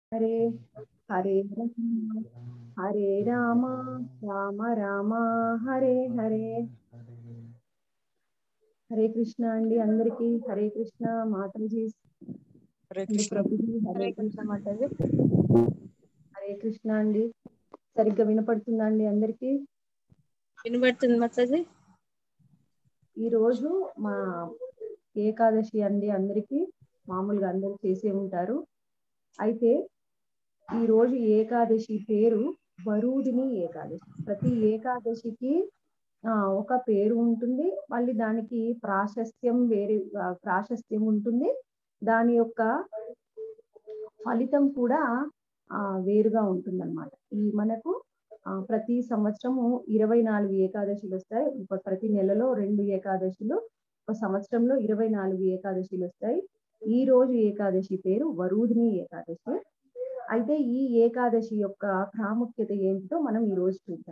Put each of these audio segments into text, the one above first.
హరే హరే రామ హరే రామ రామ రామ హరే హరే హరే కృష్ణ అండి అందరికి హరే కృష్ణ మాతాజీ హరే అండి కృష్ణ ప్రభుజీ హరే హరే కృష్ణ కృష్ణ మాతాజీ హరే కృష్ణ అండి సరిగ్గా వినపడుతుందా అండి అందరికి వినబడుతుంది మాతాజీ ఈ రోజు మా ఏకాదశి అండి అందరికి మామూలుగా అందరూ చేసే ఉంటారు అయితే ఈ రోజు ఏకాదశి పేరు వరూధిని ఏకాదశి ప్రతి ఏకాదశికి ఆ ఒక పేరు ఉంటుంది మళ్ళీ దానికి ప్రాశస్త్యం వేరే ఆ, ప్రాశస్త్యం ఉంటుంది దాని యొక్క ఫలితం కూడా ఆ వేరుగా ఉంటుందన్నమాట ఈ మనకు ఆ, ప్రతి సంవత్సరము ఇరవై నాలుగు ఏకాదశులు వస్తాయి ఒక ప్రతి నెలలో రెండు ఏకాదశులు ఒక సంవత్సరంలో ఇరవై నాలుగు ఏకాదశులు వస్తాయి ఈ రోజు ఏకాదశి పేరు వరూధిని ఏకాదశి అయితే ఈ ఏకాదశి యొక్క ప్రాముఖ్యత ఏంటిదో మనం ఈ రోజు చూద్దాం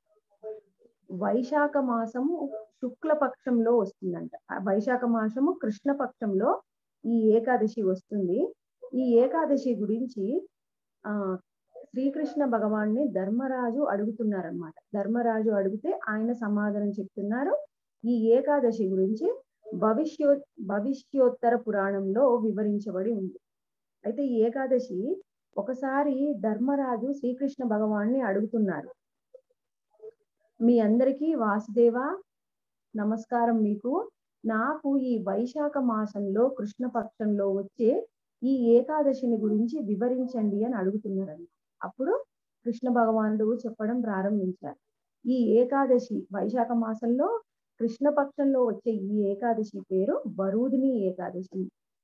వైశాఖ మాసము శుక్ల పక్షంలో వస్తుందంట ఆ వైశాఖ మాసము కృష్ణ పక్షంలో ఈ ఏకాదశి వస్తుంది ఈ ఏకాదశి గురించి ఆ శ్రీకృష్ణ భగవాన్ని ధర్మరాజు అడుగుతున్నారనమాట ధర్మరాజు అడిగితే ఆయన సమాధానం చెప్తున్నారు ఈ ఏకాదశి గురించి భవిష్యో భవిష్యోత్తర పురాణంలో వివరించబడి ఉంది అయితే ఈ ఏకాదశి ఒకసారి ధర్మరాజు శ్రీకృష్ణ భగవాన్ని అడుగుతున్నారు మీ అందరికీ వాసుదేవ నమస్కారం మీకు నాకు ఈ వైశాఖ మాసంలో కృష్ణ పక్షంలో వచ్చే ఈ ఏకాదశిని గురించి వివరించండి అని అడుగుతున్నారండి అప్పుడు కృష్ణ భగవానుడు చెప్పడం ప్రారంభించారు ఈ ఏకాదశి వైశాఖ మాసంలో కృష్ణ పక్షంలో వచ్చే ఈ ఏకాదశి పేరు వరూధిని ఏకాదశి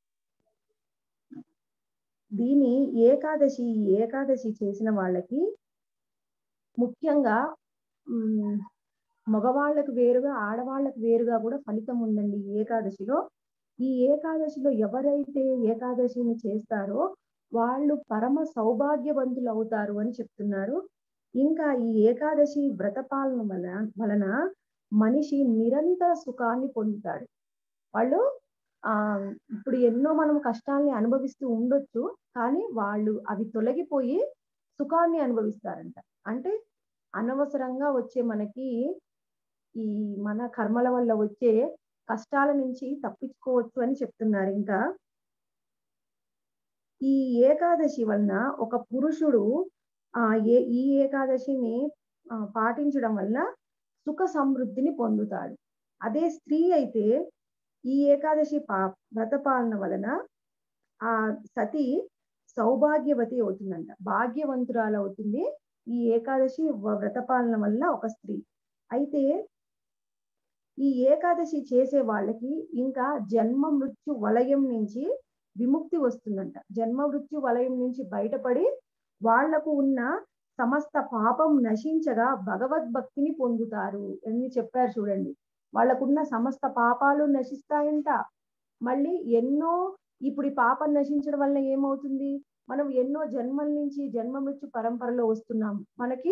దీని ఏకాదశి ఈ ఏకాదశి చేసిన వాళ్ళకి ముఖ్యంగా ఉమ్, మగవాళ్ళకు వేరుగా ఆడవాళ్ళకు వేరుగా కూడా ఫలితం ఉందండి ఈ ఏకాదశిలో ఈ ఏకాదశిలో ఎవరైతే ఏకాదశిని చేస్తారో వాళ్ళు పరమ సౌభాగ్యవంతులు అవుతారు అని చెప్తున్నారు ఇంకా ఈ ఏకాదశి వ్రతపాలన వలన వలన మనిషి నిరంతర సుఖాన్ని పొందుతాడు వాళ్ళు ఆ ఇప్పుడు ఎన్నో మనం కష్టాల్ని అనుభవిస్తూ ఉండొచ్చు కానీ వాళ్ళు అవి తొలగిపోయి సుఖాన్ని అనుభవిస్తారంట అంటే అనవసరంగా వచ్చే మనకి ఈ మన కర్మల వల్ల వచ్చే కష్టాల నుంచి తప్పించుకోవచ్చు అని చెప్తున్నారు ఇంకా ఈ ఏకాదశి వలన ఒక పురుషుడు ఆ ఏ ఈ ఏకాదశిని ఆ, పాటించడం వల్ల సుఖ సమృద్ధిని పొందుతాడు అదే స్త్రీ అయితే ఈ ఏకాదశి పా వ్రతపాలన వలన ఆ సతి సౌభాగ్యవతి అవుతుందంట భాగ్యవంతురాలు అవుతుంది ఈ ఏకాదశి వ- వ్రతపాలన వల్ల ఒక స్త్రీ అయితే ఈ ఏకాదశి చేసే వాళ్ళకి ఇంకా జన్మ మృత్యు వలయం నుంచి విముక్తి వస్తుందంట జన్మ మృత్యు వలయం నుంచి బయటపడి వాళ్లకు ఉన్న సమస్త పాపం నశించగా భగవద్భక్తిని పొందుతారు అని చెప్పారు చూడండి వాళ్ళకున్న సమస్త పాపాలు నశిస్తాయంట మళ్ళీ ఎన్నో ఇప్పుడు ఈ పాపం నశించడం వల్ల ఏమవుతుంది మనం ఎన్నో జన్మల నుంచి జన్మ మృత్యు పరంపరలో వస్తున్నాం మనకి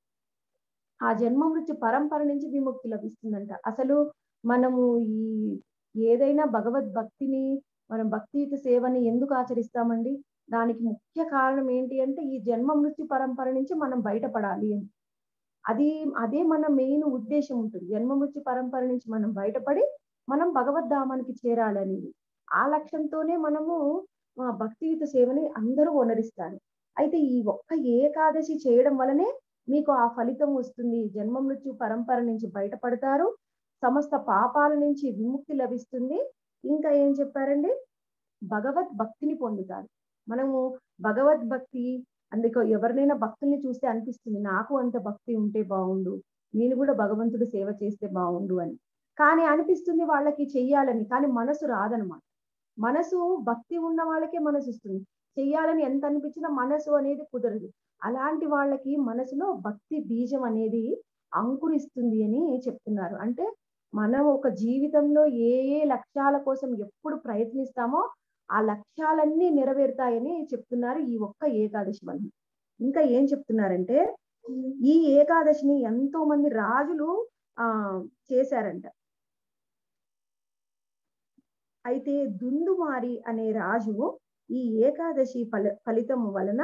ఆ జన్మ మృత్యు పరంపర నుంచి విముక్తి లభిస్తుందంట అసలు మనము ఈ ఏదైనా భగవద్భక్తిని మనం భక్తియుత సేవని ఎందుకు ఆచరిస్తామండి దానికి ముఖ్య కారణం ఏంటి అంటే ఈ జన్మ మృత్యు పరంపర నుంచి మనం బయటపడాలి అని అది అదే మన మెయిన్ ఉద్దేశం ఉంటుంది జన్మ మృత్యు పరంపర నుంచి మనం బయటపడి మనం భగవద్ధామానికి చేరాలనేది ఆ లక్ష్యంతోనే మనము ఆ, భక్తియుత సేవని అందరూ వనరిస్తారు అయితే ఈ ఒక్క ఏకాదశి చేయడం వలనే మీకు ఆ ఫలితం వస్తుంది జన్మ మృత్యు పరంపర నుంచి బయటపడతారు సమస్త పాపాల నుంచి విముక్తి లభిస్తుంది ఇంకా ఏం చెప్పారండి భగవద్ భక్తిని పొందుతారు మనము భగవద్భక్తి అందుకే ఎవరినైనా భక్తుల్ని చూస్తే అనిపిస్తుంది నాకు అంత భక్తి ఉంటే బాగుండు నేను కూడా భగవంతుడు సేవ చేస్తే బాగుండు అని కానీ అనిపిస్తుంది వాళ్ళకి చెయ్యాలని కానీ మనసు రాదనమాట మనసు భక్తి ఉన్న వాళ్ళకే మనసు ఇస్తుంది చెయ్యాలని ఎంత అనిపించినా మనసు అనేది కుదరదు అలాంటి వాళ్ళకి మనసులో భక్తి బీజం అనేది అంకురిస్తుంది అని చెప్తున్నారు అంటే మనం ఒక జీవితంలో ఏ ఏ లక్ష్యాల కోసం ఎప్పుడు ప్రయత్నిస్తామో ఆ లక్ష్యాలన్నీ నెరవేరుతాయని చెప్తున్నారు ఈ ఒక్క ఏకాదశి వల్ల ఇంకా ఏం చెప్తున్నారంటే ఈ ఏకాదశిని ఎంతో మంది రాజులు ఆ చేశారంట అయితే దుందుమారి అనే రాజు ఈ ఏకాదశి ఫల ఫలితం వలన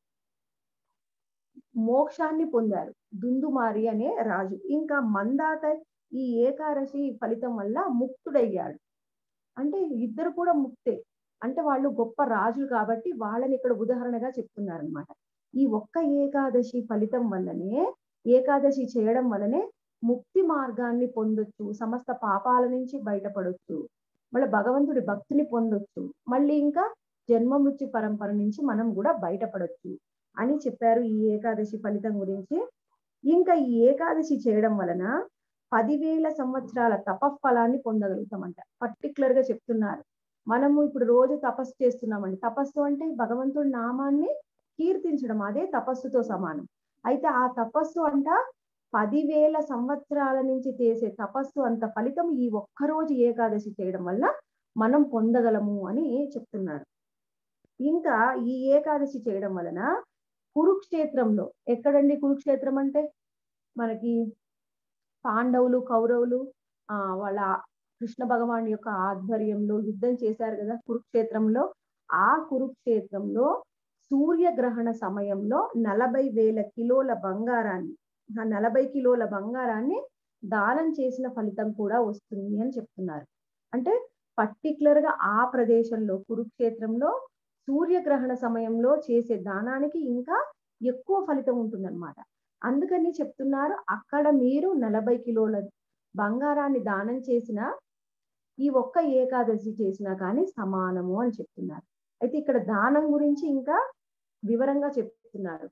మోక్షాన్ని పొందారు దుందుమారి అనే రాజు ఇంకా మందాత ఈ ఏకాదశి ఫలితం వల్ల ముక్తుడయ్యాడు అంటే ఇద్దరు కూడా ముక్తే అంటే వాళ్ళు గొప్ప రాజులు కాబట్టి వాళ్ళని ఇక్కడ ఉదాహరణగా చెప్తున్నారు అనమాట ఈ ఒక్క ఏకాదశి ఫలితం వల్లనే ఏకాదశి చేయడం వల్లనే ముక్తి మార్గాన్ని పొందొచ్చు సమస్త పాపాల నుంచి బయటపడొచ్చు మళ్ళీ భగవంతుడి భక్తిని పొందొచ్చు మళ్ళీ ఇంకా జన్మ మృత్యు పరంపర నుంచి మనం కూడా బయటపడొచ్చు అని చెప్పారు ఈ ఏకాదశి ఫలితం గురించి ఇంకా ఈ ఏకాదశి చేయడం వలన పదివేల సంవత్సరాల తపఫలాన్ని పొందగలుగుతామంట పర్టికులర్ గా చెప్తున్నారు మనము ఇప్పుడు రోజు తపస్సు చేస్తున్నామండి తపస్సు అంటే భగవంతుడి నామాన్ని కీర్తించడం అదే తపస్సుతో సమానం అయితే ఆ తపస్సు అంట పదివేల సంవత్సరాల నుంచి చేసే తపస్సు అంత ఫలితం ఈ ఒక్కరోజు ఏకాదశి చేయడం వల్ల మనం పొందగలము అని చెప్తున్నారు ఇంకా ఈ ఏకాదశి చేయడం వలన కురుక్షేత్రంలో ఎక్కడండి కురుక్షేత్రం అంటే మనకి పాండవులు కౌరవులు ఆ వాళ్ళ కృష్ణ భగవాన్ యొక్క ఆధ్వర్యంలో యుద్ధం చేశారు కదా కురుక్షేత్రంలో ఆ కురుక్షేత్రంలో సూర్యగ్రహణ సమయంలో నలభై వేల కిలోల బంగారాన్ని ఆ నలభై కిలోల బంగారాన్ని దానం చేసిన ఫలితం కూడా వస్తుంది అని చెప్తున్నారు అంటే పర్టికులర్ గా ఆ ప్రదేశంలో కురుక్షేత్రంలో సూర్యగ్రహణ సమయంలో చేసే దానానికి ఇంకా ఎక్కువ ఫలితం ఉంటుందన్నమాట అందుకని చెప్తున్నారు అక్కడ మీరు నలభై కిలోల బంగారాన్ని దానం చేసిన ఈ ఒక్క ఏకాదశి చేసినా కానీ సమానము అని చెప్తున్నారు అయితే ఇక్కడ దానం గురించి ఇంకా వివరంగా చెప్తున్నారు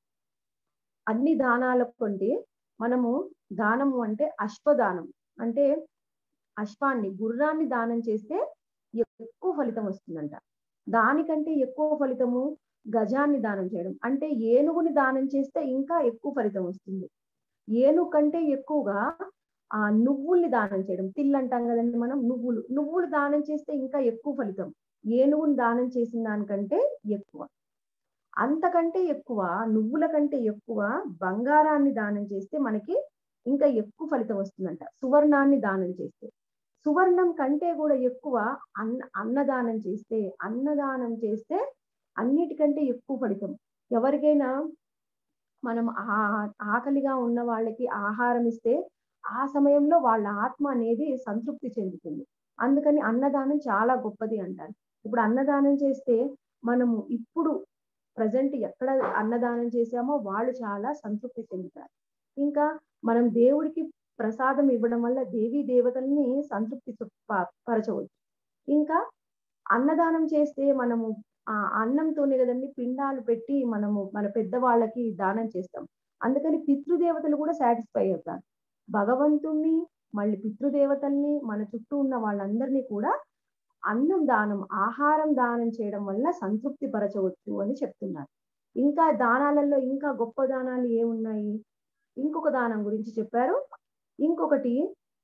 అన్ని దానాల కంటే మనము దానము అంటే అశ్వదానం అంటే అశ్వాన్ని గుర్రాన్ని దానం చేస్తే ఎక్కువ ఫలితం వస్తుందంట దానికంటే ఎక్కువ ఫలితము గజాన్ని దానం చేయడం అంటే ఏనుగుని దానం చేస్తే ఇంకా ఎక్కువ ఫలితం వస్తుంది ఏనుగు కంటే ఎక్కువగా ఆ నువ్వుల్ని దానం చేయడం తిల్లు అంటాం కదండి మనం నువ్వులు నువ్వులు దానం చేస్తే ఇంకా ఎక్కువ ఫలితం ఏనుగుని దానం చేసిన దానికంటే ఎక్కువ అంతకంటే ఎక్కువ నువ్వుల కంటే ఎక్కువ బంగారాన్ని దానం చేస్తే మనకి ఇంకా ఎక్కువ ఫలితం వస్తుందంట సువర్ణాన్ని దానం చేస్తే సువర్ణం కంటే కూడా ఎక్కువ అన్న అన్నదానం చేస్తే అన్నదానం చేస్తే అన్నిటికంటే ఎక్కువ ఫలితం ఎవరికైనా మనం ఆ ఆకలిగా ఉన్న వాళ్ళకి ఆహారం ఇస్తే ఆ సమయంలో వాళ్ళ ఆత్మ అనేది సంతృప్తి చెందుతుంది అందుకని అన్నదానం చాలా గొప్పది అంటారు ఇప్పుడు అన్నదానం చేస్తే మనము ఇప్పుడు ప్రజెంట్ ఎక్కడ అన్నదానం చేసామో వాళ్ళు చాలా సంతృప్తి చెందుతారు ఇంకా మనం దేవుడికి ప్రసాదం ఇవ్వడం వల్ల దేవీ దేవతల్ని సంతృప్తి పరచవచ్చు ఇంకా అన్నదానం చేస్తే మనము ఆ అన్నంతోనే కదండి పిండాలు పెట్టి మనము మన పెద్దవాళ్ళకి దానం చేస్తాం అందుకని పితృదేవతలు కూడా సాటిస్ఫై అవుతారు భగవంతుణ్ణి మళ్ళీ పితృదేవతల్ని మన చుట్టూ ఉన్న వాళ్ళందరినీ కూడా అన్నం దానం ఆహారం దానం చేయడం వల్ల సంతృప్తి పరచవచ్చు అని చెప్తున్నారు ఇంకా దానాలలో ఇంకా గొప్ప దానాలు ఏమున్నాయి ఇంకొక దానం గురించి చెప్పారు ఇంకొకటి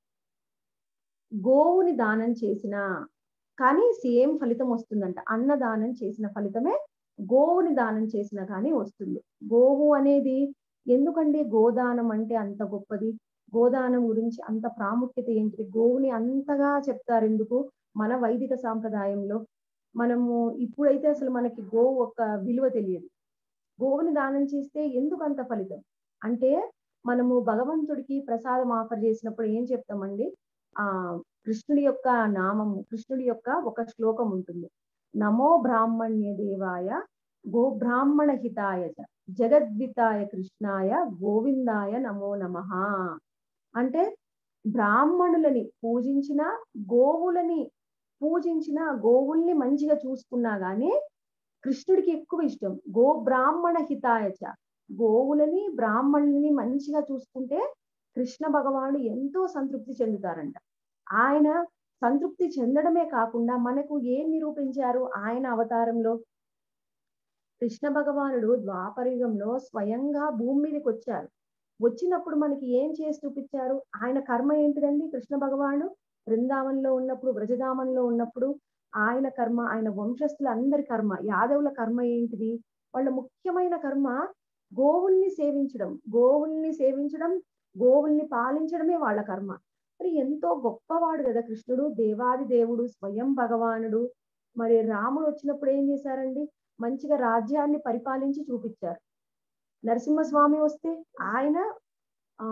గోవుని దానం చేసిన కానీ సేమ్ ఫలితం వస్తుందంట అన్నదానం చేసిన ఫలితమే గోవుని దానం చేసిన కానీ వస్తుంది గోవు అనేది ఎందుకండి గోదానం అంటే అంత గొప్పది గోదానం గురించి అంత ప్రాముఖ్యత ఏంటి గోవుని అంతగా చెప్తారు ఎందుకు మన వైదిక సాంప్రదాయంలో మనము ఇప్పుడైతే అసలు మనకి గోవు ఒక విలువ తెలియదు గోవుని దానం చేస్తే ఎందుకు అంత ఫలితం అంటే మనము భగవంతుడికి ప్రసాదం ఆఫర్ చేసినప్పుడు ఏం చెప్తామండి ఆ కృష్ణుడి యొక్క నామము కృష్ణుడి యొక్క ఒక శ్లోకం ఉంటుంది నమో బ్రాహ్మణ్య దేవాయ గో బ్రాహ్మణ హితాయ జగద్వితాయ కృష్ణాయ గోవిందాయ నమో నమ అంటే బ్రాహ్మణులని పూజించిన గోవులని పూజించిన గోవుల్ని మంచిగా చూసుకున్నా గానీ కృష్ణుడికి ఎక్కువ ఇష్టం గో బ్రాహ్మణ హితాయచ గోవులని బ్రాహ్మణుల్ని మంచిగా చూసుకుంటే కృష్ణ భగవానుడు ఎంతో సంతృప్తి చెందుతారంట ఆయన సంతృప్తి చెందడమే కాకుండా మనకు ఏం నిరూపించారు ఆయన అవతారంలో కృష్ణ భగవానుడు ద్వాపరయుగంలో స్వయంగా భూమి మీదకి వచ్చారు వచ్చినప్పుడు మనకి ఏం చేసి చూపించారు ఆయన కర్మ ఏంటిదండి కృష్ణ భగవానుడు బృందావనంలో ఉన్నప్పుడు బ్రజధామంలో ఉన్నప్పుడు ఆయన కర్మ ఆయన వంశస్థుల అందరి కర్మ యాదవుల కర్మ ఏంటిది వాళ్ళ ముఖ్యమైన కర్మ గోవుల్ని సేవించడం గోవుల్ని సేవించడం గోవుల్ని పాలించడమే వాళ్ళ కర్మ మరి ఎంతో గొప్పవాడు కదా కృష్ణుడు దేవాది దేవుడు స్వయం భగవానుడు మరి రాముడు వచ్చినప్పుడు ఏం చేశారండి మంచిగా రాజ్యాన్ని పరిపాలించి చూపించారు నరసింహస్వామి వస్తే ఆయన ఆ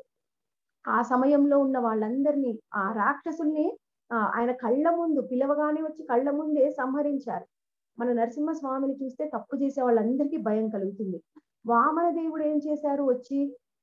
ఆ సమయంలో ఉన్న వాళ్ళందరినీ ఆ రాక్షసుల్ని ఆ, ఆయన కళ్ళ ముందు పిలవగానే వచ్చి కళ్ళ ముందే సంహరించారు మన నరసింహస్వామిని చూస్తే తప్పు చేసే వాళ్ళందరికీ భయం కలుగుతుంది వామన దేవుడు ఏం చేశారు వచ్చి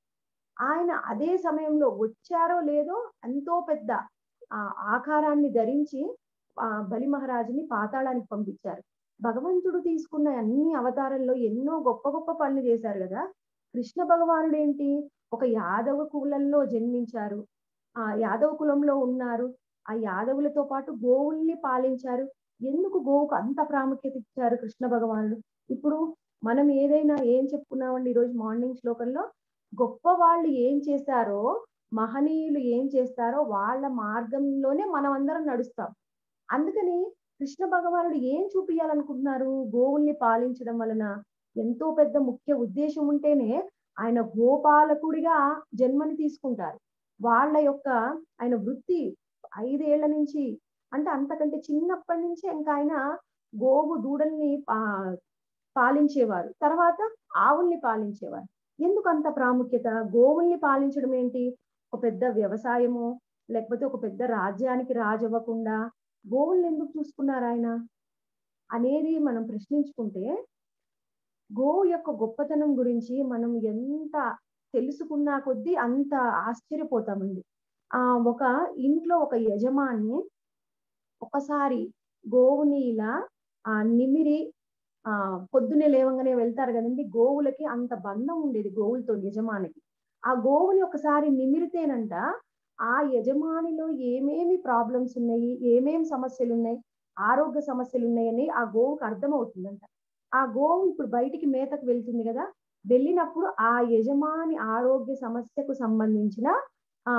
ఆయన అదే సమయంలో వచ్చారో లేదో ఎంతో పెద్ద ఆ ఆకారాన్ని ధరించి ఆ బలి మహారాజుని పాతాళానికి పంపించారు భగవంతుడు తీసుకున్న అన్ని అవతారంలో ఎన్నో గొప్ప గొప్ప పనులు చేశారు కదా కృష్ణ భగవానుడు ఏంటి ఒక యాదవ కులంలో జన్మించారు ఆ యాదవ కులంలో ఉన్నారు ఆ యాదవులతో పాటు గోవుల్ని పాలించారు ఎందుకు గోవుకు అంత ప్రాముఖ్యత ఇచ్చారు కృష్ణ భగవానుడు ఇప్పుడు మనం ఏదైనా ఏం చెప్పుకున్నామండి ఈరోజు మార్నింగ్ శ్లోకంలో గొప్ప వాళ్ళు ఏం చేశారో మహనీయులు ఏం చేస్తారో వాళ్ళ మార్గంలోనే మనం అందరం నడుస్తాం అందుకని కృష్ణ భగవానుడు ఏం చూపించాలనుకుంటున్నారు గోవుల్ని పాలించడం వలన ఎంతో పెద్ద ముఖ్య ఉద్దేశం ఉంటేనే ఆయన గోపాలకుడిగా జన్మని తీసుకుంటారు వాళ్ళ యొక్క ఆయన వృత్తి ఐదేళ్ల నుంచి అంటే అంతకంటే చిన్నప్పటి నుంచే ఇంకా ఆయన గోవు దూడల్ని పా పాలించేవారు తర్వాత ఆవుల్ని పాలించేవారు ఎందుకు అంత ప్రాముఖ్యత గోవుల్ని పాలించడం ఏంటి ఒక పెద్ద వ్యవసాయము లేకపోతే ఒక పెద్ద రాజ్యానికి రాజవ్వకుండా గోవుల్ని ఎందుకు చూసుకున్నారు ఆయన అనేది మనం ప్రశ్నించుకుంటే గోవు యొక్క గొప్పతనం గురించి మనం ఎంత తెలుసుకున్నా కొద్దీ అంత ఆశ్చర్యపోతామండి ఆ ఒక ఇంట్లో ఒక యజమాని ఒకసారి గోవుని ఇలా ఆ నిమిరి ఆ పొద్దునే లేవంగానే వెళ్తారు కదండి గోవులకి అంత బంధం ఉండేది గోవులతో యజమానికి ఆ గోవుని ఒకసారి నిమిరితేనంట ఆ యజమానిలో ఏమేమి ప్రాబ్లమ్స్ ఉన్నాయి ఏమేమి సమస్యలు ఉన్నాయి ఆరోగ్య సమస్యలు ఉన్నాయని ఆ గోవుకు అర్థమవుతుందంట ఆ గోవు ఇప్పుడు బయటికి మేతకు వెళ్తుంది కదా వెళ్ళినప్పుడు ఆ యజమాని ఆరోగ్య సమస్యకు సంబంధించిన ఆ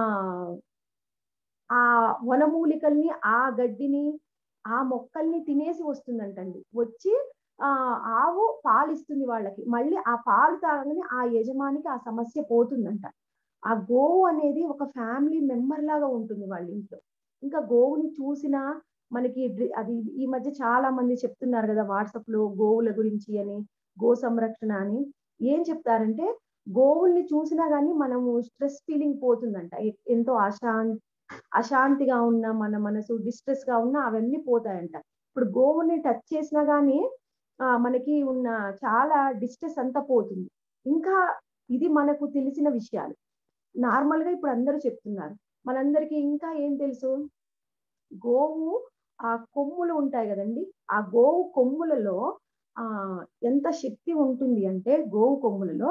ఆ వనమూలికల్ని ఆ గడ్డిని ఆ మొక్కల్ని తినేసి వస్తుందంటండి వచ్చి ఆ ఆవు పాలిస్తుంది వాళ్ళకి మళ్ళీ ఆ పాలు తాగగానే ఆ యజమానికి ఆ సమస్య పోతుందంట ఆ గోవు అనేది ఒక ఫ్యామిలీ మెంబర్ లాగా ఉంటుంది వాళ్ళ ఇంట్లో ఇంకా గోవుని చూసినా మనకి డ్రి- అది ఈ మధ్య చాలా మంది చెప్తున్నారు కదా వాట్సాప్ లో గోవుల గురించి అని గో సంరక్షణ అని ఏం చెప్తారంటే గోవుల్ని చూసినా గానీ మనము స్ట్రెస్ ఫీలింగ్ పోతుందంట ఎ- ఎంతో అశాంతి అశాంతిగా ఉన్న మన మనసు డిస్ట్రెస్ గా ఉన్న అవన్నీ పోతాయంట ఇప్పుడు గోవుని టచ్ చేసినా గానీ ఆ మనకి ఉన్న చాలా డిస్ట్రెస్ అంతా పోతుంది ఇంకా ఇది మనకు తెలిసిన విషయాలు నార్మల్ గా ఇప్పుడు అందరూ చెప్తున్నారు మనందరికీ ఇంకా ఏం తెలుసు గోవు ఆ కొమ్ములు ఉంటాయి కదండి ఆ గోవు కొమ్ములలో ఆ ఎంత శక్తి ఉంటుంది అంటే గోవు కొమ్ములలో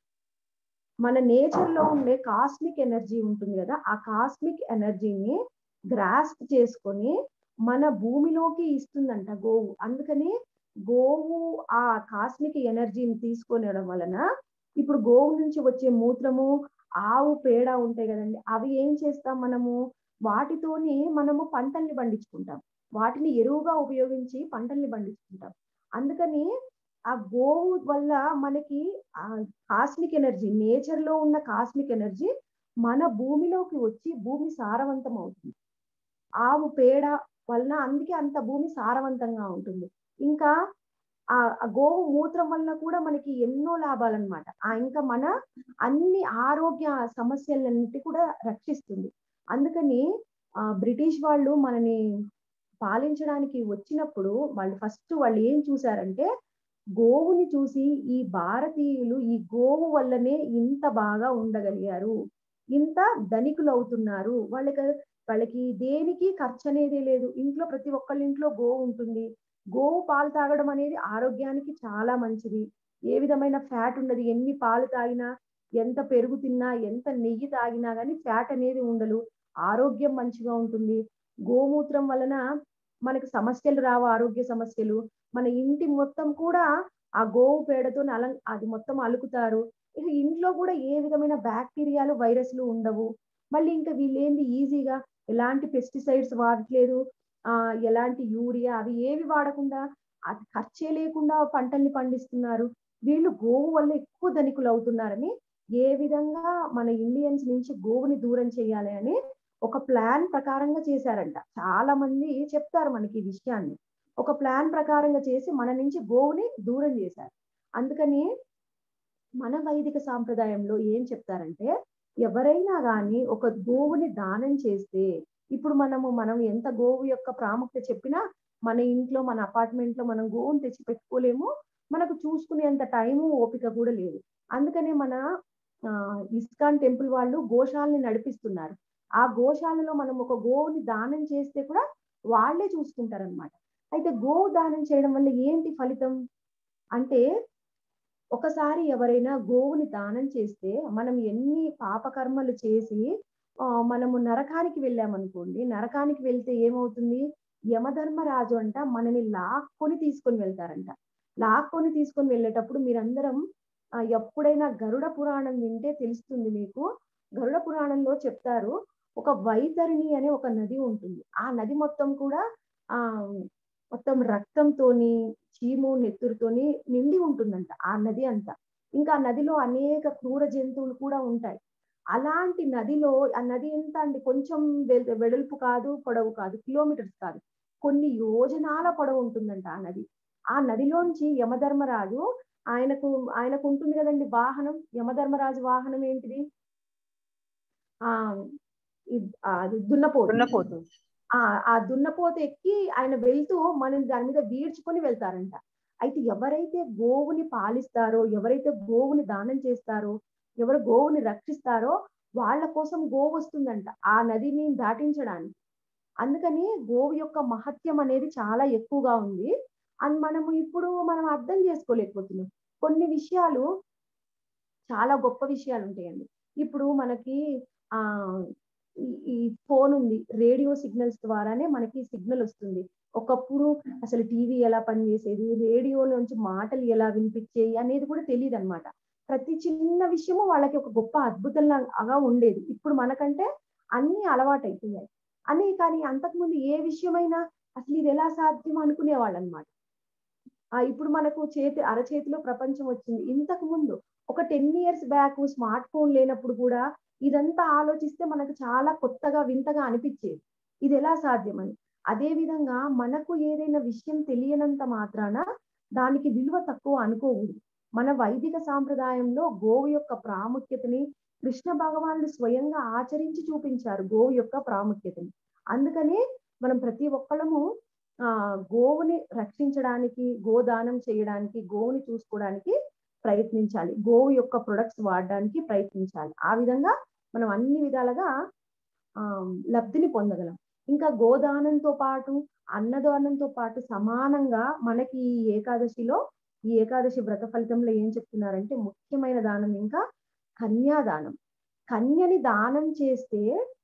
మన నేచర్ లో ఉండే కాస్మిక్ ఎనర్జీ ఉంటుంది కదా ఆ కాస్మిక్ ఎనర్జీని గ్రాస్ప్ చేసుకొని మన భూమిలోకి ఇస్తుందంట గోవు అందుకని గోవు ఆ కాస్మిక్ ఎనర్జీని తీసుకొనడం వలన ఇప్పుడు గోవు నుంచి వచ్చే మూత్రము ఆవు పేడ ఉంటాయి కదండి అవి ఏం చేస్తాం మనము వాటితోని మనము పంటల్ని పండించుకుంటాం వాటిని ఎరువుగా ఉపయోగించి పంటల్ని పండించుకుంటాం అందుకని ఆ గోవు వల్ల మనకి ఆ కాస్మిక్ ఎనర్జీ నేచర్ లో ఉన్న కాస్మిక్ ఎనర్జీ మన భూమిలోకి వచ్చి భూమి సారవంతం అవుతుంది ఆవు పేడ వలన అందుకే అంత భూమి సారవంతంగా ఉంటుంది ఇంకా ఆ ఆ గోవు మూత్రం వలన కూడా మనకి ఎన్నో లాభాలు అనమాట ఆ ఇంకా మన అన్ని ఆరోగ్య సమస్యలన్నిటి కూడా రక్షిస్తుంది అందుకని ఆ బ్రిటిష్ వాళ్ళు మనని పాలించడానికి వచ్చినప్పుడు వాళ్ళు ఫస్ట్ వాళ్ళు ఏం చూసారంటే గోవుని చూసి ఈ భారతీయులు ఈ గోవు వల్లనే ఇంత బాగా ఉండగలిగారు ఇంత ధనికులు అవుతున్నారు వాళ్ళకి వాళ్ళకి దేనికి ఖర్చు అనేది లేదు ఇంట్లో ప్రతి ఒక్కళ్ళ ఇంట్లో గోవు ఉంటుంది గోవు పాలు తాగడం అనేది ఆరోగ్యానికి చాలా మంచిది ఏ విధమైన ఫ్యాట్ ఉండదు ఎన్ని పాలు తాగినా ఎంత పెరుగు తిన్నా ఎంత నెయ్యి తాగినా కానీ ఫ్యాట్ అనేది ఉండదు ఆరోగ్యం మంచిగా ఉంటుంది గోమూత్రం వలన మనకి సమస్యలు రావు ఆరోగ్య సమస్యలు మన ఇంటి మొత్తం కూడా ఆ గోవు పేడతో అలం అది మొత్తం అలుకుతారు ఇక ఇంట్లో కూడా ఏ విధమైన బ్యాక్టీరియాలు వైరస్లు ఉండవు మళ్ళీ ఇంకా వీళ్ళేంది ఈజీగా ఎలాంటి పెస్టిసైడ్స్ వాడట్లేదు ఆ ఎలాంటి యూరియా అవి ఏవి వాడకుండా అది ఖర్చే లేకుండా పంటల్ని పండిస్తున్నారు వీళ్ళు గోవు వల్ల ఎక్కువ ధనికులు అవుతున్నారని ఏ విధంగా మన ఇండియన్స్ నుంచి గోవుని దూరం చేయాలి అని ఒక ప్లాన్ ప్రకారంగా చేశారంట చాలా మంది చెప్తారు మనకి ఈ విషయాన్ని ఒక ప్లాన్ ప్రకారంగా చేసి మన నుంచి గోవుని దూరం చేశారు అందుకని మన వైదిక సాంప్రదాయంలో ఏం చెప్తారంటే ఎవరైనా కానీ ఒక గోవుని దానం చేస్తే ఇప్పుడు మనము మనం ఎంత గోవు యొక్క ప్రాముఖ్యత చెప్పినా మన ఇంట్లో మన అపార్ట్మెంట్ లో మనం గోవుని తెచ్చి పెట్టుకోలేము మనకు చూసుకునేంత టైము ఓపిక కూడా లేదు అందుకనే మన ఆ, ఇస్కాన్ టెంపుల్ వాళ్ళు గోశాలని నడిపిస్తున్నారు ఆ గోశాలలో మనం ఒక గోవుని దానం చేస్తే కూడా వాళ్ళే చూసుకుంటారన్నమాట అయితే గోవు దానం చేయడం వల్ల ఏంటి ఫలితం అంటే ఒకసారి ఎవరైనా గోవుని దానం చేస్తే మనం ఎన్ని పాపకర్మలు చేసి ఆ, మనము నరకానికి వెళ్ళామనుకోండి నరకానికి వెళ్తే ఏమవుతుంది యమధర్మరాజు అంట మనని లాక్కొని తీసుకొని వెళ్తారంట లాక్కొని తీసుకొని వెళ్ళేటప్పుడు మీరందరం ఆ, ఎప్పుడైనా గరుడ పురాణం వింటే తెలుస్తుంది మీకు గరుడ పురాణంలో చెప్తారు ఒక వైతరిణి అనే ఒక నది ఉంటుంది ఆ నది మొత్తం కూడా ఆ మొత్తం రక్తంతోని చీము నెత్తురుతోని నిండి ఉంటుందంట ఆ నది అంతా ఇంకా ఆ నదిలో అనేక క్రూర జంతువులు కూడా ఉంటాయి అలాంటి నదిలో ఆ నది ఎంత అండి కొంచెం వెల్- వెడల్పు కాదు పొడవు కాదు కిలోమీటర్స్ కాదు కొన్ని యోజనాల పొడవు ఉంటుందంట ఆ నది ఆ నదిలోంచి యమధర్మరాజు ఆయనకు ఆయనకు ఉంటుంది కదండి వాహనం యమధర్మరాజు వాహనం ఏంటిది ఆ ఇద్- ఆ, అది దున్నపోతు దున్నపోతు ఆ ఆ దున్నపోత ఎక్కి ఆయన వెళ్తూ మనం దాని మీద వీడ్చుకొని వెళ్తారంట అయితే ఎవరైతే గోవుని పాలిస్తారో ఎవరైతే గోవుని దానం చేస్తారో ఎవరు గోవుని రక్షిస్తారో వాళ్ళ కోసం గోవు వస్తుందంట ఆ నదిని దాటించడానికి అందుకని గోవు యొక్క మహత్యం అనేది చాలా ఎక్కువగా ఉంది అని మనము ఇప్పుడు మనం అర్థం చేసుకోలేకపోతున్నాం కొన్ని విషయాలు చాలా గొప్ప విషయాలు ఉంటాయండి ఇప్పుడు మనకి ఆ ఈ- ఈ ఫోన్ ఉంది రేడియో సిగ్నల్స్ ద్వారానే మనకి సిగ్నల్ వస్తుంది ఒకప్పుడు అసలు టీవీ ఎలా పనిచేసేది రేడియోలోంచి మాటలు ఎలా వినిపించేవి అనేది కూడా తెలియదు అనమాట ప్రతి చిన్న విషయము వాళ్ళకి ఒక గొప్ప అద్భుతంలాగా ఉండేది ఇప్పుడు మనకంటే అన్ని అలవాటు అయిపోయాయి అని కానీ అంతకుముందు ఏ విషయమైనా అసలు ఇది ఎలా సాధ్యం అనుకునేవాళ్ళు అనమాట ఆ ఇప్పుడు మనకు చేతి అరచేతిలో ప్రపంచం వచ్చింది ఇంతకు ముందు ఒక ten years back smart phone లేనప్పుడు కూడా ఇదంతా ఆలోచిస్తే మనకు చాలా కొత్తగా వింతగా అనిపించేది ఇది ఎలా సాధ్యమని అదే విధంగా మనకు ఏదైనా విషయం తెలియనంత మాత్రాన దానికి విలువ తక్కువ అనుకోకూడదు మన వైదిక సాంప్రదాయంలో గోవు యొక్క ప్రాముఖ్యతని కృష్ణ భగవానుడు స్వయంగా ఆచరించి చూపించారు గోవు యొక్క ప్రాముఖ్యతని అందుకనే మనం ప్రతి ఒక్కళ్ళము ఆ గోవుని రక్షించడానికి గోదానం చేయడానికి గోవుని చూసుకోవడానికి ప్రయత్నించాలి గోవు యొక్క ప్రొడక్ట్స్ వాడడానికి ప్రయత్నించాలి ఆ విధంగా మనం అన్ని విధాలుగా ఆ లబ్ధిని పొందగలం ఇంకా గోదానంతో పాటు అన్నదానంతో పాటు సమానంగా మనకి ఈ ఏకాదశిలో ఈ ఏకాదశి వ్రత ఫలితంలో ఏం చెప్తున్నారంటే ముఖ్యమైన దానం ఇంకా కన్యాదానం కన్యని దానం చేస్తే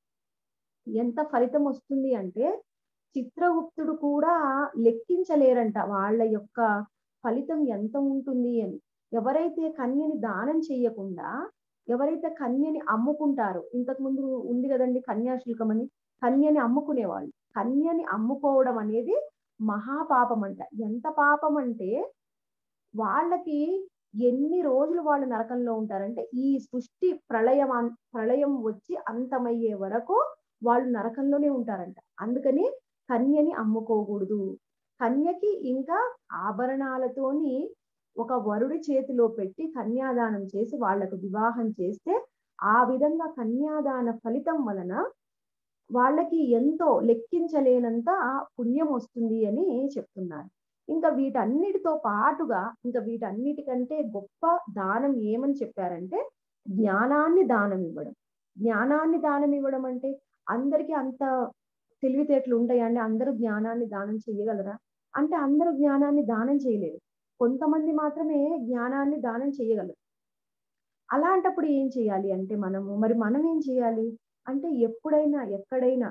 ఎంత ఫలితం వస్తుంది అంటే చిత్రగుప్తుడు కూడా లెక్కించలేరంట వాళ్ళ యొక్క ఫలితం ఎంత ఉంటుంది అని ఎవరైతే కన్యని దానం చేయకుండా ఎవరైతే కన్యని అమ్ముకుంటారో ఇంతకు ముందు ఉంది కదండి కన్యాశుల్కం అని కన్యని అమ్ముకునేవాళ్ళు కన్యని అమ్ముకోవడం అనేది మహాపాపం అంట ఎంత పాపం అంటే వాళ్ళకి ఎన్ని రోజులు వాళ్ళు నరకంలో ఉంటారంటే ఈ సృష్టి ప్రళయం అన్- ప్రళయం వచ్చి అంతమయ్యే వరకు వాళ్ళు నరకంలోనే ఉంటారంట అందుకని కన్యని అమ్ముకోకూడదు కన్యకి ఇంకా ఆభరణాలతోని ఒక వరుడి చేతిలో పెట్టి కన్యాదానం చేసి వాళ్లకు వివాహం చేస్తే ఆ విధంగా కన్యాదాన ఫలితం వలన వాళ్ళకి ఎంతో లెక్కించలేనంత పుణ్యం వస్తుంది అని చెప్తున్నారు ఇంకా వీటన్నిటితో పాటుగా ఇంకా వీటన్నిటికంటే గొప్ప దానం ఏమని చెప్పారంటే జ్ఞానాన్ని దానం ఇవ్వడం జ్ఞానాన్ని దానం ఇవ్వడం అంటే అందరికీ అంత తెలివితేటలు ఉంటాయండి అందరూ జ్ఞానాన్ని దానం చేయగలరా అంటే అందరూ జ్ఞానాన్ని దానం చేయలేరు కొంతమంది మాత్రమే జ్ఞానాన్ని దానం చేయగలరు అలాంటప్పుడు ఏం చేయాలి అంటే మనము మరి మనం ఏం చేయాలి అంటే ఎప్పుడైనా ఎక్కడైనా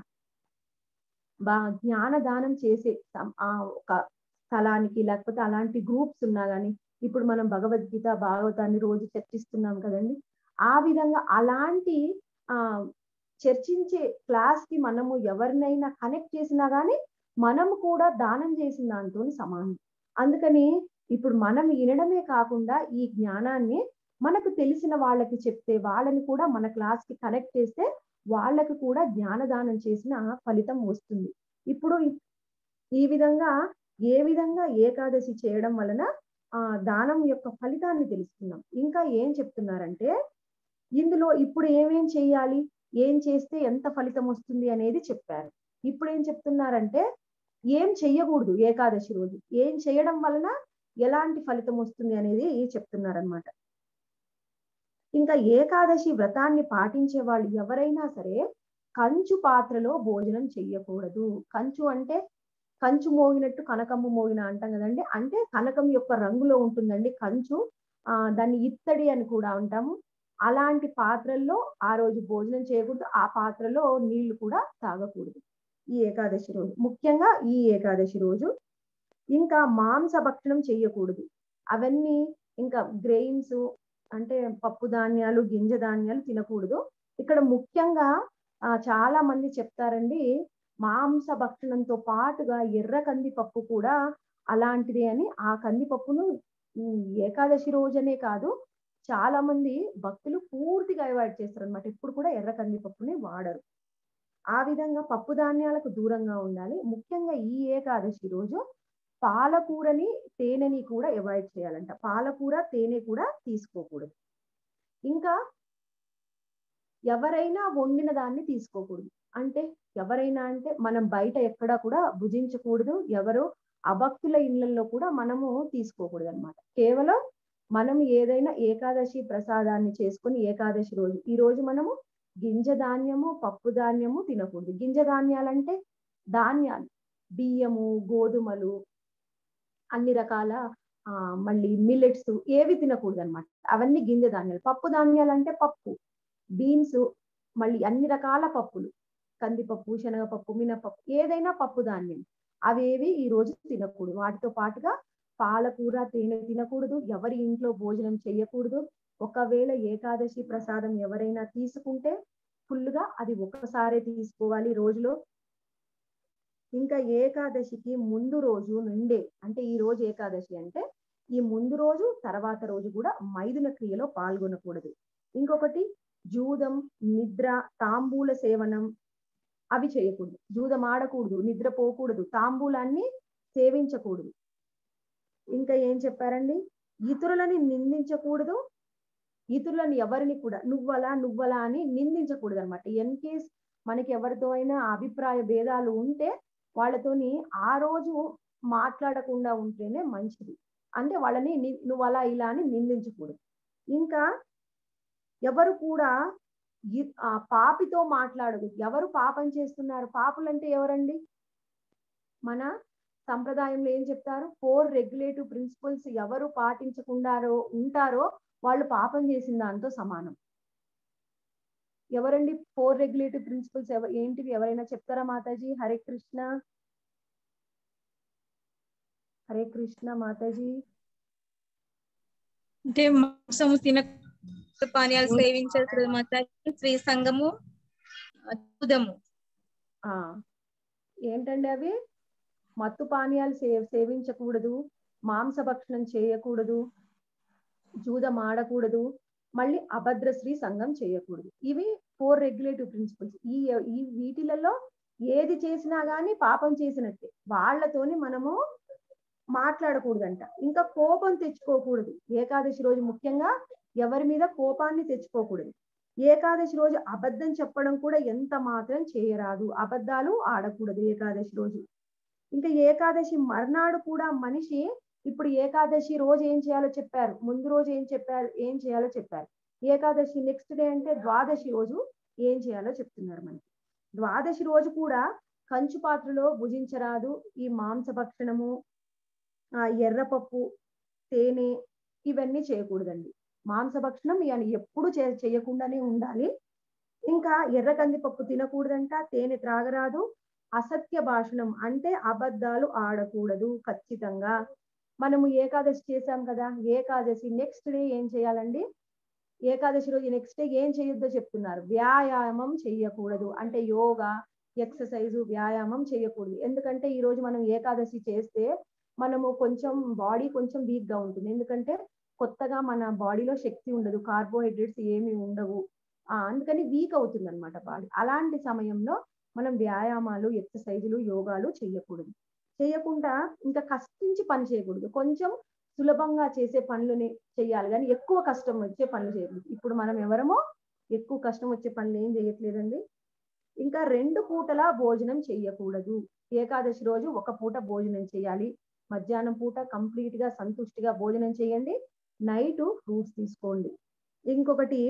బా జ్ఞాన దానం చేసే సం- ఆ ఒక స్థలానికి లేకపోతే అలాంటి గ్రూప్స్ ఉన్నా కానీ ఇప్పుడు మనం భగవద్గీత భాగవతాన్ని రోజు చర్చిస్తున్నాం కదండి ఆ విధంగా అలాంటి ఆ చర్చించే క్లాస్ కి మనము ఎవరినైనా కనెక్ట్ చేసినా గానీ మనము కూడా దానం చేసిన దాంతో సమానం అందుకని ఇప్పుడు మనం వినడమే కాకుండా ఈ జ్ఞానాన్ని మనకు తెలిసిన వాళ్ళకి చెప్తే వాళ్ళని కూడా మన క్లాస్ కి కనెక్ట్ చేస్తే వాళ్ళకు కూడా జ్ఞానదానం చేసిన ఫలితం వస్తుంది ఇప్పుడు ఈ- ఈ విధంగా ఏ విధంగా ఏకాదశి చేయడం వలన ఆ దానం యొక్క ఫలితాన్ని తెలుసుకున్నాం ఇంకా ఏం చెప్తున్నారంటే ఇందులో ఇప్పుడు ఏమేం చేయాలి ఏం చేస్తే ఎంత ఫలితం వస్తుంది అనేది చెప్పారు ఇప్పుడు ఏం చెప్తున్నారంటే ఏం చెయ్యకూడదు ఏకాదశి రోజు ఏం చేయడం వలన ఎలాంటి ఫలితం వస్తుంది అనేది చెప్తున్నారనమాట ఇంకా ఏకాదశి వ్రతాన్ని పాటించే వాళ్ళు ఎవరైనా సరే కంచు పాత్రలో భోజనం చెయ్యకూడదు కంచు అంటే కంచు మోగినట్టు కనకమ్మ మోగిన అంటాం కదండి అంటే కనకం యొక్క రంగులో ఉంటుందండి కంచు ఆ దాన్ని ఇత్తడి అని కూడా అంటాము అలాంటి పాత్రల్లో ఆ రోజు భోజనం చేయకూడదు ఆ పాత్రలో నీళ్లు కూడా తాగకూడదు ఈ ఏకాదశి రోజు ముఖ్యంగా ఈ ఏకాదశి రోజు ఇంకా మాంస భక్షణం చెయ్యకూడదు అవన్నీ ఇంకా గ్రెయిన్స్ అంటే పప్పు ధాన్యాలు గింజ ధాన్యాలు తినకూడదు ఇక్కడ ముఖ్యంగా ఆ చాలా మంది చెప్తారండి మాంస భక్షణంతో పాటుగా ఎర్ర కందిపప్పు కూడా అలాంటిదే అని ఆ కందిపప్పును ఏకాదశి రోజనే కాదు చాలా మంది భక్తులు పూర్తిగా అవాయిడ్ చేస్తారు అనమాట ఎప్పుడు కూడా ఎర్ర కందిపప్పుని వాడరు ఆ విధంగా పప్పు ధాన్యాలకు దూరంగా ఉండాలి ముఖ్యంగా ఈ ఏకాదశి రోజు పాలకూరని తేనెని కూడా అవాయిడ్ చేయాలంట పాలకూర తేనె కూడా తీసుకోకూడదు ఇంకా ఎవరైనా వండిన దాన్ని తీసుకోకూడదు అంటే ఎవరైనా అంటే మనం బయట ఎక్కడా కూడా భుజించకూడదు ఎవరు అభక్తుల ఇళ్లలో కూడా మనము తీసుకోకూడదు అనమాట కేవలం మనం ఏదైనా ఏకాదశి ప్రసాదాన్ని చేసుకొని ఏకాదశి రోజు ఈ రోజు మనము గింజ ధాన్యము పప్పు ధాన్యము తినకూడదు గింజ ధాన్యాలంటే ధాన్యాలు బియ్యము గోధుమలు అన్ని రకాల ఆ మళ్ళీ మిల్లెట్స్ ఏవి తినకూడదు అనమాట అవన్నీ గింజ ధాన్యాలు పప్పు ధాన్యాలు అంటే పప్పు బీన్స్ మళ్ళీ అన్ని రకాల పప్పులు కందిపప్పు శనగపప్పు మినపప్పు ఏదైనా పప్పు ధాన్యం అవేవి ఈ రోజు తినకూడదు వాటితో పాటుగా పాలకూర తేనె తినకూడదు ఎవరి ఇంట్లో భోజనం చేయకూడదు ఒకవేళ ఏకాదశి ప్రసాదం ఎవరైనా తీసుకుంటే ఫుల్గా అది ఒకసారే తీసుకోవాలి రోజులో ఇంకా ఏకాదశికి ముందు రోజు నుండే అంటే ఈ రోజు ఏకాదశి అంటే ఈ ముందు రోజు తర్వాత రోజు కూడా మైదున క్రియలో పాల్గొనకూడదు ఇంకొకటి జూదం నిద్ర తాంబూల సేవనం అవి చేయకూడదు జూదం ఆడకూడదు నిద్రపోకూడదు తాంబూలాన్ని సేవించకూడదు ఇంకా ఏం చెప్పారండి ఇతరులని నిందించకూడదు ఇతరులని ఎవరిని కూడా నువ్వలా నువ్వలా అని నిందించకూడదు అనమాట ఎన్ కేస్ మనకి ఎవరితో అయినా అభిప్రాయ భేదాలు ఉంటే వాళ్ళతోని ఆ రోజు మాట్లాడకుండా ఉంటేనే మంచిది అంటే వాళ్ళని నువ్వు అలా ఇలా అని నిందించకూడదు ఇంకా ఎవరు కూడా ఆ పాపితో మాట్లాడదు ఎవరు పాపం చేస్తున్నారు పాపులంటే ఎవరండి మన సంప్రదాయంలో ఏం చెప్తారు ఫోర్ రెగ్యులేటివ్ ప్రిన్సిపల్స్ ఎవరు పాటించకుండారో ఉంటారో వాళ్ళు పాపం చేసిన దాంతో సమానం ఎవరండి ఫోర్ రెగ్యులేటివ్ ప్రిన్సిపల్స్ ఎవ ఏంటివి ఎవరైనా చెప్తారా మాతాజీ హరే కృష్ణ హరే కృష్ణ మాతాజీ అంటే మాంసము తిన పానీయాలు సేవించకూడదు మాతాజీ స్త్రీ సంఘము చూదము ఆ ఏంటండి అవి మత్తు పానీయాలు సే సేవించకూడదు మాంసభక్షణం చేయకూడదు జూదం ఆడకూడదు మళ్ళీ అభద్రశ్రీ సంఘం చేయకూడదు ఇవి ఫోర్ రెగ్యులేటివ్ ప్రిన్సిపల్స్ ఈ ఈ వీటిలలో ఏది చేసినా గానీ పాపం చేసినట్టే వాళ్ళతోని మనము మాట్లాడకూడదంట ఇంకా కోపం తెచ్చుకోకూడదు ఏకాదశి రోజు ముఖ్యంగా ఎవరి మీద కోపాన్ని తెచ్చుకోకూడదు ఏకాదశి రోజు అబద్ధం చెప్పడం కూడా ఎంత మాత్రం చేయరాదు అబద్ధాలు ఆడకూడదు ఏకాదశి రోజు ఇంకా ఏకాదశి మర్నాడు కూడా మనిషి ఇప్పుడు ఏకాదశి రోజు ఏం చేయాలో చెప్పారు ముందు రోజు ఏం చెప్పారు ఏం చేయాలో చెప్పారు ఏకాదశి నెక్స్ట్ డే అంటే ద్వాదశి రోజు ఏం చేయాలో చెప్తున్నారు మనకి ద్వాదశి రోజు కూడా కంచు పాత్రలో భుజించరాదు ఈ మాంసభక్షణము ఆ ఎర్రపప్పు తేనె ఇవన్నీ చేయకూడదండి మాంసభక్షణం ఇవన్నీ ఎప్పుడు చే చేయకుండానే ఉండాలి ఇంకా ఎర్ర కందిపప్పు తినకూడదంట తేనె త్రాగరాదు అసత్య భాషణం అంటే అబద్ధాలు ఆడకూడదు ఖచ్చితంగా మనము ఏకాదశి చేశాం కదా ఏకాదశి నెక్స్ట్ డే ఏం చేయాలండి ఏకాదశి రోజు నెక్స్ట్ డే ఏం చేయొద్దో చెప్తున్నారు వ్యాయామం చెయ్యకూడదు అంటే యోగా ఎక్సర్సైజ్ వ్యాయామం చేయకూడదు ఎందుకంటే ఈ రోజు మనం ఏకాదశి చేస్తే మనము కొంచెం బాడీ కొంచెం వీక్ గా ఉంటుంది ఎందుకంటే కొత్తగా మన బాడీలో శక్తి ఉండదు కార్బోహైడ్రేట్స్ ఏమి ఉండవు ఆ అందుకని వీక్ అవుతుంది అనమాట బాడీ అలాంటి సమయంలో మనం వ్యాయామాలు ఎక్సర్సైజులు యోగాలు చేయకూడదు చేయకుండా ఇంకా కష్టించి పని చేయకూడదు కొంచెం సులభంగా చేసే పనులని చేయాలి కానీ ఎక్కువ కష్టం వచ్చే పనులు చేయకూడదు ఇప్పుడు మనం ఎవరమో ఎక్కువ కష్టం వచ్చే పనులు ఏం చేయట్లేదండి ఇంకా రెండు పూటలా భోజనం చెయ్యకూడదు ఏకాదశి రోజు ఒక పూట భోజనం చేయాలి మధ్యాహ్నం పూట కంప్లీట్ గా సంతుష్టిగా భోజనం చేయండి నైట్ ఫ్రూట్స్ తీసుకోండి ఇంకొకటి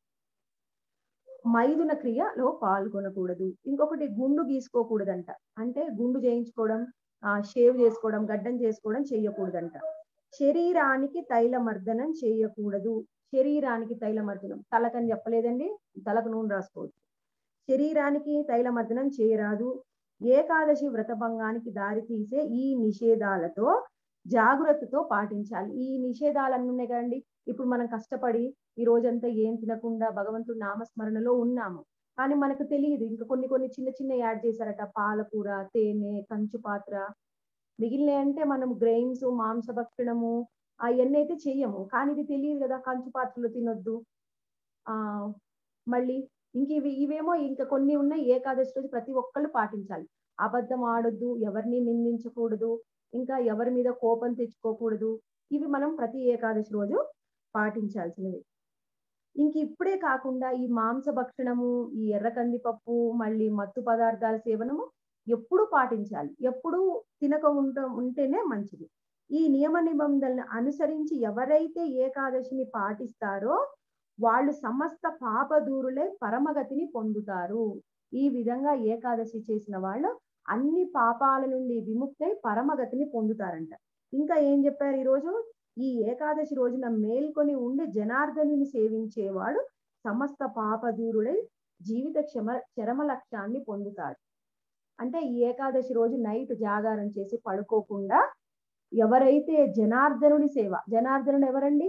మైదున క్రియలో పాల్గొనకూడదు ఇంకొకటి గుండు గీసుకోకూడదంట అంటే గుండు చేయించుకోవడం ఆ షేవ్ చేసుకోవడం గడ్డం చేసుకోవడం చేయకూడదంట శరీరానికి తైలమర్దనం చేయకూడదు శరీరానికి తైలమర్దనం తలకని చెప్పలేదండి తలకు నూనె రాసుకోవచ్చు శరీరానికి తైలమర్దనం చేయరాదు ఏకాదశి వ్రతభంగానికి దారి తీసే ఈ నిషేధాలతో జాగ్రత్తతో పాటించాలి ఈ నిషేధాలన్నీ ఉన్నాయి కదండి ఇప్పుడు మనం కష్టపడి ఈ రోజంతా ఏం తినకుండా భగవంతుడి నామస్మరణలో ఉన్నాము కానీ మనకు తెలియదు ఇంకా కొన్ని కొన్ని చిన్న చిన్న యాడ్ చేశారట పాలకూర తేనె కంచు పాత్ర మిగిలిన అంటే మనం గ్రెయిన్స్ మాంసభక్షణము అవన్నీ అయితే చెయ్యము కానీ ఇది తెలియదు కదా కంచు పాత్రలు తినొద్దు ఆ మళ్ళీ ఇంక ఇవి ఇవేమో ఇంకా కొన్ని ఉన్నాయి ఏకాదశి రోజు ప్రతి ఒక్కళ్ళు పాటించాలి అబద్ధం ఆడొద్దు ఎవరిని నిందించకూడదు ఇంకా ఎవరి మీద కోపం తెచ్చుకోకూడదు ఇవి మనం ప్రతి ఏకాదశి రోజు పాటించాల్సినవి ఇంక ఇప్పుడే కాకుండా ఈ మాంస భక్షణము ఈ ఎర్ర కందిపప్పు మళ్ళీ మత్తు పదార్థాల సేవనము ఎప్పుడు పాటించాలి ఎప్పుడు తినక ఉంట ఉంటేనే మంచిది ఈ నియమ నిబంధనలను అనుసరించి ఎవరైతే ఏకాదశిని పాటిస్తారో వాళ్ళు సమస్త పాపదూరులే పరమగతిని పొందుతారు ఈ విధంగా ఏకాదశి చేసిన వాళ్ళు అన్ని పాపాల నుండి విముక్తై పరమగతిని పొందుతారంట ఇంకా ఏం చెప్పారు ఈరోజు ఈ ఏకాదశి రోజున మేల్కొని ఉండి జనార్దనుని సేవించేవాడు సమస్త పాపదూరుడై జీవిత క్షమ చరమ లక్ష్యాన్ని పొందుతాడు అంటే ఈ ఏకాదశి రోజు నైట్ జాగారం చేసి పడుకోకుండా ఎవరైతే జనార్దనుడి సేవ జనార్దనుడు ఎవరండి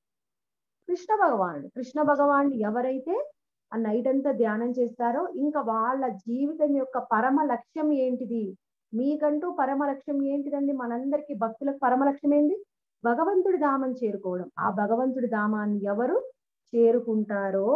కృష్ణ భగవానుడు కృష్ణ భగవానుడు ఎవరైతే ఆ నైట్ అంతా ధ్యానం చేస్తారో ఇంకా వాళ్ళ జీవితం యొక్క పరమ లక్ష్యం ఏంటిది మీకంటూ పరమ లక్ష్యం ఏంటిదండి మనందరికి భక్తులకు పరమ లక్ష్యం ఏంటి భగవంతుడి ధామం చేరుకోవడం ఆ భగవంతుడి ధామాన్ని ఎవరు చేరుకుంటారో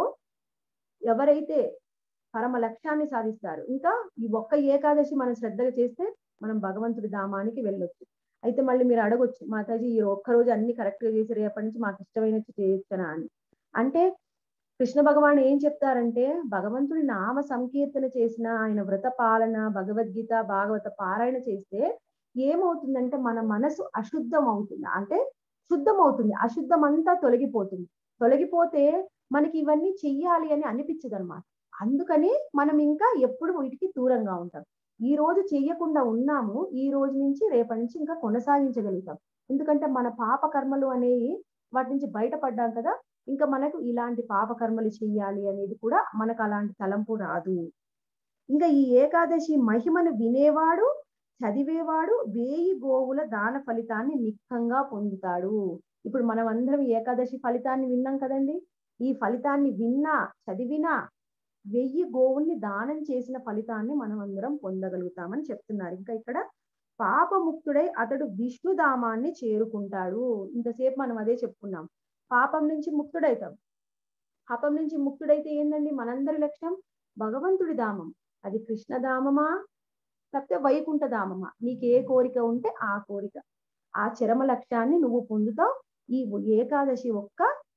ఎవరైతే పరమ లక్ష్యాన్ని సాధిస్తారు ఇంకా ఈ ఒక్క ఏకాదశి మనం శ్రద్ధగా చేస్తే మనం భగవంతుడి ధామానికి వెళ్ళొచ్చు అయితే మళ్ళీ మీరు అడగొచ్చు మాతాజీ ఈ ఒక్కరోజు అన్ని కరెక్ట్ గా చేసి రేపటి నుంచి మాకు ఇష్టమైనట్టు చేయొచ్చనా అని అంటే కృష్ణ భగవాన్ ఏం చెప్తారంటే భగవంతుడి నామ సంకీర్తన చేసిన ఆయన వ్రత పాలన భగవద్గీత భాగవత పారాయణ చేస్తే ఏమవుతుందంటే మన మనసు అశుద్ధం అవుతుంది అంటే శుద్ధం అవుతుంది అశుద్ధం అంతా తొలగిపోతుంది తొలగిపోతే మనకి ఇవన్నీ చెయ్యాలి అని అనిపించదు అనమాట అందుకని మనం ఇంకా ఎప్పుడు వీటికి దూరంగా ఉంటాం ఈ రోజు చెయ్యకుండా ఉన్నాము ఈ రోజు నుంచి రేపటి నుంచి ఇంకా కొనసాగించగలుగుతాం ఎందుకంటే మన పాప కర్మలు అనేవి వాటి నుంచి బయటపడ్డాం కదా ఇంకా మనకు ఇలాంటి పాప కర్మలు చెయ్యాలి అనేది కూడా మనకు అలాంటి తలంపు రాదు ఇంకా ఈ ఏకాదశి మహిమను వినేవాడు చదివేవాడు వేయి గోవుల దాన ఫలితాన్ని నిఖంగా పొందుతాడు ఇప్పుడు మనం అందరం ఏకాదశి ఫలితాన్ని విన్నాం కదండి ఈ ఫలితాన్ని విన్నా చదివినా వెయ్యి గోవుల్ని దానం చేసిన ఫలితాన్ని మనం అందరం పొందగలుగుతామని చెప్తున్నారు ఇంకా ఇక్కడ పాపముక్తుడై అతడు విష్ణుధామాన్ని చేరుకుంటాడు ఇంతసేపు మనం అదే చెప్పుకున్నాం పాపం నుంచి ముక్తుడైతాం పాపం నుంచి ముక్తుడైతే ఏందండి మనందరి లక్ష్యం భగవంతుడి ధామం అది కృష్ణధామమా లేకపోతే వైకుంఠ ధామమా నీకు ఏ కోరిక ఉంటే ఆ కోరిక ఆ చరమ లక్ష్యాన్ని నువ్వు పొందుతావు ఈ ఏకాదశి ఒక్క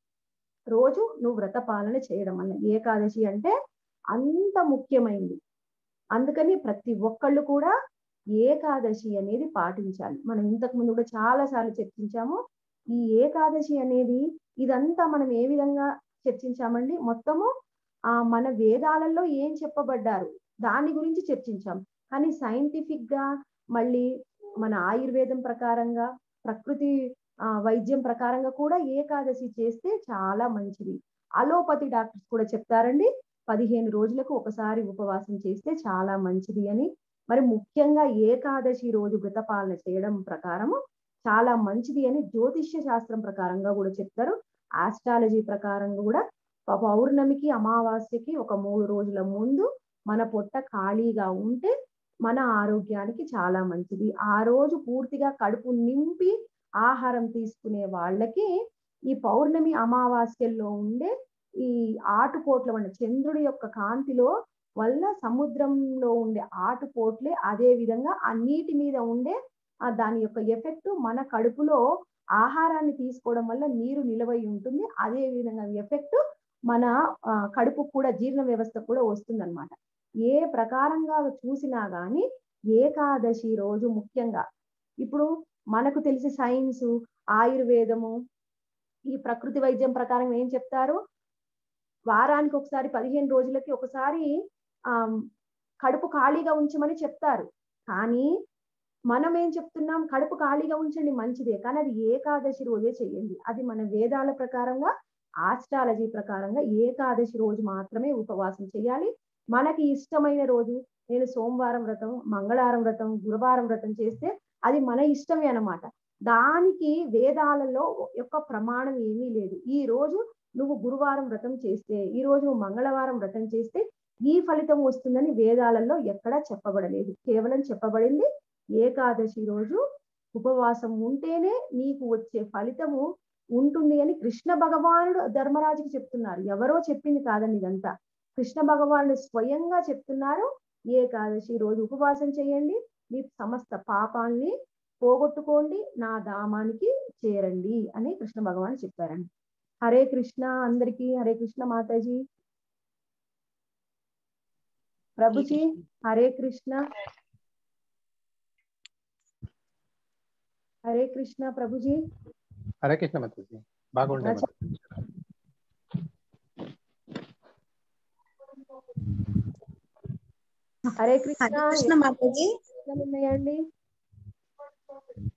రోజు నువ్వు వ్రత పాలన చేయడం వల్ల ఏకాదశి అంటే అంత ముఖ్యమైంది అందుకని ప్రతి ఒక్కళ్ళు కూడా ఏకాదశి అనేది పాటించాలి మనం ఇంతకు ముందు కూడా చాలా సార్లు చర్చించాము ఈ ఏకాదశి అనేది ఇదంతా మనం ఏ విధంగా చర్చించామండి మొత్తము ఆ మన వేదాలలో ఏం చెప్పబడ్డారు దాని గురించి చర్చించాం కానీ సైంటిఫిక్ గా మళ్ళీ మన ఆయుర్వేదం ప్రకారంగా ప్రకృతి ఆ వైద్యం ప్రకారంగా కూడా ఏకాదశి చేస్తే చాలా మంచిది అలోపతి డాక్టర్స్ కూడా చెప్తారండి పదిహేను రోజులకు ఒకసారి ఉపవాసం చేస్తే చాలా మంచిది అని మరి ముఖ్యంగా ఏకాదశి రోజు వ్రతపాలన చేయడం ప్రకారము చాలా మంచిది అని జ్యోతిష్య శాస్త్రం ప్రకారంగా కూడా చెప్తారు ఆస్ట్రాలజీ ప్రకారంగా కూడా పౌర్ణమికి అమావాస్యకి ఒక మూడు రోజుల ముందు మన పొట్ట ఖాళీగా ఉంటే మన ఆరోగ్యానికి చాలా మంచిది ఆ రోజు పూర్తిగా కడుపు నింపి ఆహారం తీసుకునే వాళ్ళకి ఈ పౌర్ణమి అమావాస్యల్లో ఉండే ఈ ఆటుపోట్ల వల్ల చంద్రుడి యొక్క కాంతిలో వల్ల సముద్రంలో ఉండే ఆటుపోట్లే అదే విధంగా ఆ నీటి మీద ఉండే ఆ దాని యొక్క ఎఫెక్ట్ మన కడుపులో ఆహారాన్ని తీసుకోవడం వల్ల నీరు నిలవై ఉంటుంది అదే విధంగా ఎఫెక్ట్ మన ఆ, కడుపుకు కూడా జీర్ణ వ్యవస్థ కూడా వస్తుందన్నమాట ఏ ప్రకారంగా చూసినా గాని ఏకాదశి రోజు ముఖ్యంగా ఇప్పుడు మనకు తెలిసి సైన్స్ ఆయుర్వేదము ఈ ప్రకృతి వైద్యం ప్రకారం ఏం చెప్తారు వారానికి ఒకసారి పదిహేను రోజులకి ఒకసారి ఆ కడుపు ఖాళీగా ఉంచమని చెప్తారు కానీ మనం ఏం చెప్తున్నాం కడుపు ఖాళీగా ఉంచండి మంచిదే కానీ అది ఏకాదశి రోజే చెయ్యండి అది మన వేదాల ప్రకారంగా ఆస్ట్రాలజీ ప్రకారంగా ఏకాదశి రోజు మాత్రమే ఉపవాసం చేయాలి మనకి ఇష్టమైన రోజు నేను సోమవారం వ్రతం మంగళవారం వ్రతం గురువారం వ్రతం చేస్తే అది మన ఇష్టమే అన్నమాట దానికి వేదాలలో యొక్క ప్రమాణం ఏమీ లేదు ఈ రోజు నువ్వు గురువారం వ్రతం చేస్తే ఈ రోజు నువ్వు మంగళవారం వ్రతం చేస్తే ఈ ఫలితం వస్తుందని వేదాలలో ఎక్కడా చెప్పబడలేదు కేవలం చెప్పబడింది ఏకాదశి రోజు ఉపవాసం ఉంటేనే నీకు వచ్చే ఫలితము ఉంటుంది అని కృష్ణ భగవానుడు ధర్మరాజుకి చెప్తున్నారు ఎవరో చెప్పింది కాదండి ఇదంతా కృష్ణ భగవానుడు స్వయంగా చెప్తున్నారు ఏకాదశి రోజు ఉపవాసం చేయండి మీ సమస్త పాపాల్ని పోగొట్టుకోండి నా ధామానికి చేరండి అని కృష్ణ భగవాన్ చెప్పారండి హరే కృష్ణ అందరికీ హరే కృష్ణ మాతాజీ ప్రభుజీ హరే కృష్ణ హరే కృష్ణ ప్రభుజీ హరే కృష్ణ మాతాజీ బాగుండే అచ్చా. హరే కృష్ణ హరే కృష్ణ మాతాజీ ఎన్ని ఉన్నాయండి